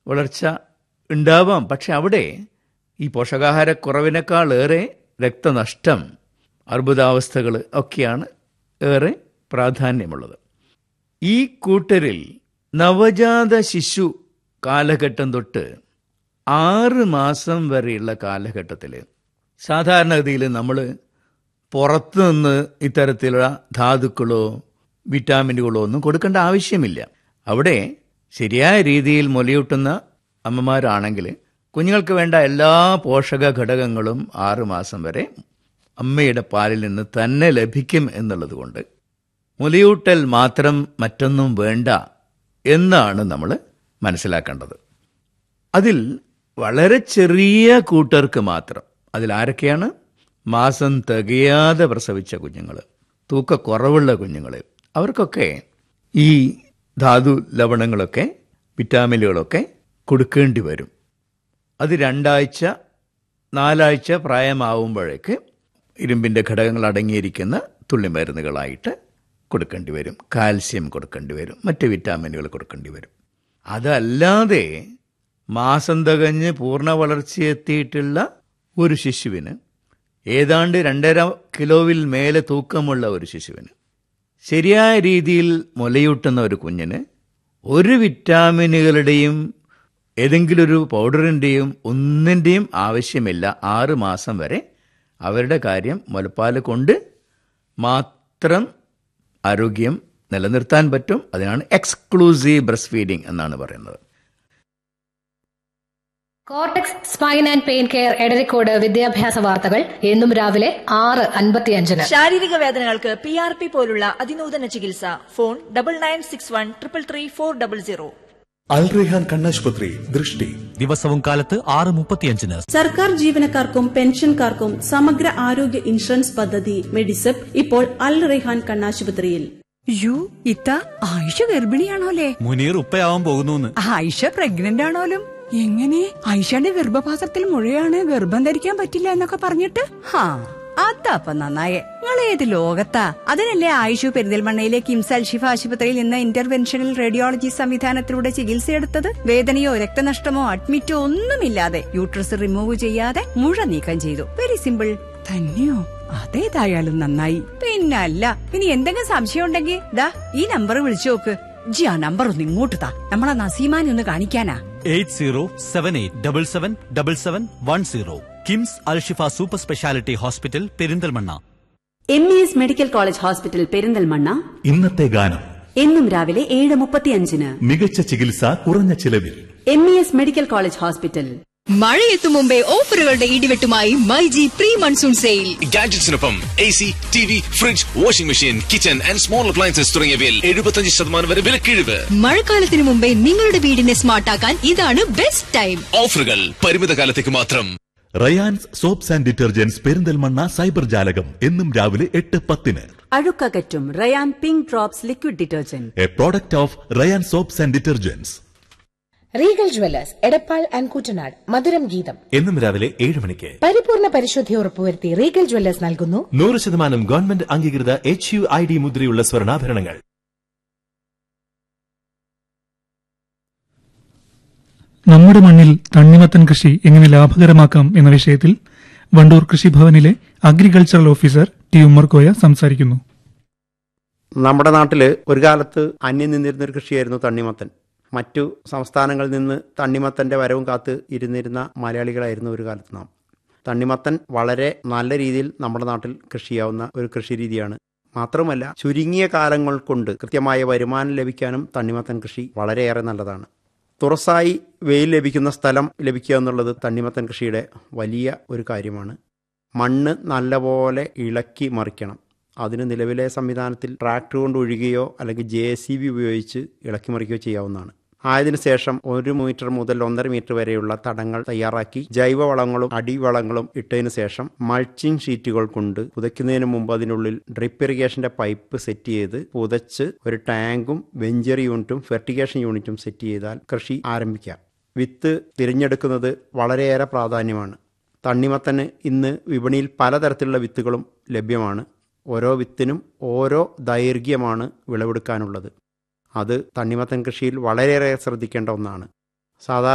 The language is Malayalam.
വളർച്ച ഉണ്ടാവാം പക്ഷെ അവിടെ ഈ പോഷകാഹാരക്കുറവിനേക്കാളേറെ രക്തനഷ്ടം അർബുദാവസ്ഥകൾ ഒക്കെയാണ് ഏറെ പ്രാധാന്യമുള്ളത് ഈ കൂട്ടരിൽ നവജാത ശിശു കാലഘട്ടം തൊട്ട് ആറ് മാസം വരെയുള്ള കാലഘട്ടത്തിൽ സാധാരണഗതിയിൽ നമ്മൾ പുറത്തു നിന്ന് ഇത്തരത്തിലുള്ള ധാതുക്കളോ വിറ്റാമിനുകളോ ഒന്നും കൊടുക്കേണ്ട ആവശ്യമില്ല അവിടെ ശരിയായ രീതിയിൽ മുലയൂട്ടുന്ന അമ്മമാരാണെങ്കിൽ കുഞ്ഞുങ്ങൾക്ക് വേണ്ട എല്ലാ പോഷക ഘടകങ്ങളും ആറ് മാസം വരെ അമ്മയുടെ പാലിൽ നിന്ന് തന്നെ ലഭിക്കും എന്നുള്ളത് കൊണ്ട് മുലയൂട്ടൽ മാത്രം മറ്റൊന്നും വേണ്ട എന്നാണ് നമ്മൾ മനസ്സിലാക്കേണ്ടത് അതിൽ വളരെ ചെറിയ കൂട്ടർക്ക് മാത്രം അതിൽ ആരൊക്കെയാണ് മാസം തികയാതെ പ്രസവിച്ച കുഞ്ഞുങ്ങൾ തൂക്കക്കുറവുള്ള കുഞ്ഞുങ്ങൾ അവർക്കൊക്കെ ഈ ധാതു ലവണങ്ങളൊക്കെ വിറ്റാമിനുകളൊക്കെ കൊടുക്കേണ്ടി വരും അത് രണ്ടാഴ്ച നാലാഴ്ച പ്രായമാവുമ്പോഴേക്ക് ഇരുമ്പിൻ്റെ ഘടകങ്ങൾ അടങ്ങിയിരിക്കുന്ന തുള്ളിമരുന്നുകളായിട്ട് കൊടുക്കേണ്ടി വരും കാൽസ്യം കൊടുക്കേണ്ടി വരും മറ്റ് വിറ്റാമിനുകൾ കൊടുക്കേണ്ടി വരും അതല്ലാതെ മാസം തികഞ്ഞ് പൂർണ്ണ വളർച്ചയെത്തിയിട്ടുള്ള ഒരു ശിശുവിന് ഏതാണ്ട് രണ്ടര കിലോവിൽ മേലെ തൂക്കമുള്ള ഒരു ശിശുവിന് ശരിയായ രീതിയിൽ മുലയൂട്ടുന്ന ഒരു കുഞ്ഞിന് ഒരു വിറ്റാമിനുകളുടെയും ഏതെങ്കിലും ഒരു പൗഡറിൻ്റെയും ഒന്നിൻ്റെയും ആവശ്യമില്ല ആറ് മാസം വരെ അവരുടെ കാര്യം മുലപ്പാൽ കൊണ്ട് മാത്രം ആരോഗ്യം നിലനിർത്താൻ പറ്റും അതിനാണ് എക്സ്ക്ലൂസീവ് ബ്രസ്റ്റ് ഫീഡിംഗ് എന്നാണ് പറയുന്നത് cortex spine and pain care Edarikode വിദ്യാഭ്യാസ വാർത്തകൾ എന്നും രാവിലെ ആറ് അൻപത്തിയഞ്ചിന് ശാരീരിക വേദനകൾക്ക് പി ആർ പി പോലുള്ള അതിനൂതന ചികിത്സ phone double nine six one triple three four double zero Alrehan കണ്ണാശുപത്രി ദൃഷ്ടി ദിവസവും കാലത്ത് ആറ് മുപ്പത്തിയഞ്ചിന് സർക്കാർ ജീവനക്കാർക്കും പെൻഷൻകാർക്കും സമഗ്ര ആരോഗ്യ ഇൻഷുറൻസ് പദ്ധതി മെഡിസെപ്പ് ഇപ്പോൾ അൽ റെഹാൻ കണ്ണാശുപത്രിയിൽ യു ഇത്ത ആയിഷ ഗർഭിണിയാണോലേ മുനീർ ഉപ്പയാവാൻ പോകുന്നു ആയിഷ പ്രഗ്നന്റ് ആണോലും എങ്ങനെ ആയിഷയുടെ ഗർഭപാത്രത്തിൽ മുഴയാണ് ഗർഭം ധരിക്കാൻ പറ്റില്ല എന്നൊക്കെ പറഞ്ഞിട്ട് ഹാ അതപ്പ നന്നായേ നിങ്ങൾ ഏത് ലോകത്താ അതിനല്ലേ ആയിഷു പെരിന്തൽമണ്ണയിലെ കിംസ് അൽഷിഫ ആശുപത്രിയിൽ നിന്ന് ഇന്റർവെൻഷണൽ റേഡിയോളജി സംവിധാനത്തിലൂടെ ചികിത്സയെടുത്തത് വേദനയോ രക്തനഷ്ടമോ അഡ്മിറ്റോ ഒന്നുമില്ലാതെ യൂട്രസ് റിമൂവ് ചെയ്യാതെ മുഴ നീക്കം ചെയ്തു വെരി സിമ്പിൾ തന്നെയോ അതേതായാലും നന്നായി പിന്നല്ല ഇനി എന്തെങ്കിലും സംശയം ഉണ്ടെങ്കിൽ ദാ ഈ നമ്പർ വിളിച്ചു നോക്ക് ജി ആ നമ്പർ ഒന്ന് ഇങ്ങോട്ട് താ നമ്മളെ നസീമാനെ ഒന്ന് കാണിക്കാനാ eight zero seven eight double seven double seven one zero KIMS Alshifa super speciality hospital Perinthalmanna M E S medical college hospital Perinthalmanna ഇന്നത്തെ ഗാനം എന്നും രാവിലെ ഏഴ് മുപ്പത്തിയഞ്ചിന് മികച്ച ചികിത്സ കുറഞ്ഞ ചിലവിൽ M E S medical college hospital മഴയെത്തും മുമ്പേ ഓഫറുകളുടെ ഇടിവെട്ടുമായി മൈജി പ്രീ മൺസൂൺ സെയിൽ ഗാഡ്ജറ്റ്സിനൊപ്പം A C T V fridge washing machine kitchen and small appliances തുടങ്ങിയവയിൽ എഴുപത്തഞ്ച് ശതമാനം വരെ വിലക്കിഴിവ് മഴക്കാലത്തിനു മുമ്പേ നിങ്ങളുടെ വീടിനെ സ്മാർട്ടാക്കാൻ ഇതാണ് ബെസ്റ്റ് ടൈം ഓഫറുകൾ പരിമിത കാലത്തേക്ക് മാത്രം Rayans soaps and detergents Perinthalmanna cyber ജാലകം എന്നും രാവിലെ എട്ട് പത്തിന് അഴുക്കകറ്റും Rayan pink drops liquid detergent a product of Rayan soaps and detergents Regal jewellers Edappal and Kuttanad മധുരം ഗീതം എന്നും രാവിലെ ഏഴ് മണിക്ക് പരിപൂർണ പരിശുദ്ധി ഉറപ്പുവരുത്തി റീഗൽ ജ്വല്ലേഴ്സ് നൽകുന്നു നൂറ് ശതമാനം ഗവൺമെന്റ് അംഗീകൃത എച്ച് യു ഐ ഡി മുദ്രയുള്ള സ്വർണ്ണാഭരണങ്ങൾ നമ്മുടെ മണ്ണിൽ തണ്ണിമത്തൻ കൃഷി എങ്ങനെ ലാഭകരമാക്കാം എന്ന വിഷയത്തിൽ വണ്ടൂർ കൃഷിഭവനിലെ അഗ്രികൾച്ചറൽ ഓഫീസർ ടി ഉമ്മർകോയ സംസാരിക്കുന്നു നമ്മുടെ നാട്ടിൽ ഒരു കാലത്ത് അന്യം നിന്നിരുന്ന ഒരു കൃഷിയായിരുന്നു തണ്ണിമത്തൻ മറ്റു സംസ്ഥാനങ്ങളിൽ നിന്ന് തണ്ണിമത്തൻ്റെ വരവും കാത്ത് ഇരുന്നിരുന്ന മലയാളികളായിരുന്നു ഒരു കാലത്ത് നാം തണ്ണിമത്തൻ വളരെ നല്ല രീതിയിൽ നമ്മുടെ നാട്ടിൽ കൃഷി ചെയ്യാവുന്ന ഒരു കൃഷി രീതിയാണ് മാത്രമല്ല ചുരുങ്ങിയ കാലങ്ങൾ കൊണ്ട് കൃത്യമായ വരുമാനം ലഭിക്കാനും തണ്ണിമത്തൻ കൃഷി വളരെയേറെ നല്ലതാണ് തുറസായി വെയിൽ ലഭിക്കുന്ന സ്ഥലം ലഭിക്കുക എന്നുള്ളത് തണ്ണിമത്തൻ കൃഷിയുടെ വലിയ ഒരു കാര്യമാണ് മണ്ണ് നല്ലപോലെ ഇളക്കി മറിക്കണം അതിന് നിലവിലെ സംവിധാനത്തിൽ ട്രാക്ടർ കൊണ്ട് ഒഴുകുകയോ അല്ലെങ്കിൽ ജെ സി ബി ഉപയോഗിച്ച് ഇളക്കി മറിക്കുകയോ ചെയ്യാവുന്നതാണ് ആയതിനു ശേഷം ഒരു മീറ്റർ മുതൽ ഒന്നര മീറ്റർ വരെയുള്ള തടങ്ങൾ തയ്യാറാക്കി ജൈവവളങ്ങളും അടിവളങ്ങളും ഇട്ടതിനു ശേഷം മൾച്ചിങ് ഷീറ്റുകൾ കൊണ്ട് പുതയ്ക്കുന്നതിന് മുമ്പ് അതിനുള്ളിൽ ഡ്രിപ്പ് ഇറിഗേഷന്റെ പൈപ്പ് സെറ്റ് ചെയ്ത് പുതച്ച് ഒരു ടാങ്കും വെഞ്ചറി യൂണിറ്റും ഫെർട്ടിഗേഷൻ യൂണിറ്റും സെറ്റ് ചെയ്താൽ കൃഷി ആരംഭിക്കാം വിത്ത് തിരഞ്ഞെടുക്കുന്നത് വളരെയേറെ പ്രാധാന്യമാണ് തണ്ണിമത്തന് ഇന്ന് വിപണിയിൽ പലതരത്തിലുള്ള വിത്തുകളും ലഭ്യമാണ് ഓരോ വിത്തിനും ഓരോ ദൈർഘ്യമാണ് വിളവെടുക്കാനുള്ളത് അത് തണ്ണിമത്തൻ കൃഷിയിൽ വളരെയേറെ ശ്രദ്ധിക്കേണ്ട ഒന്നാണ് സാധാരണ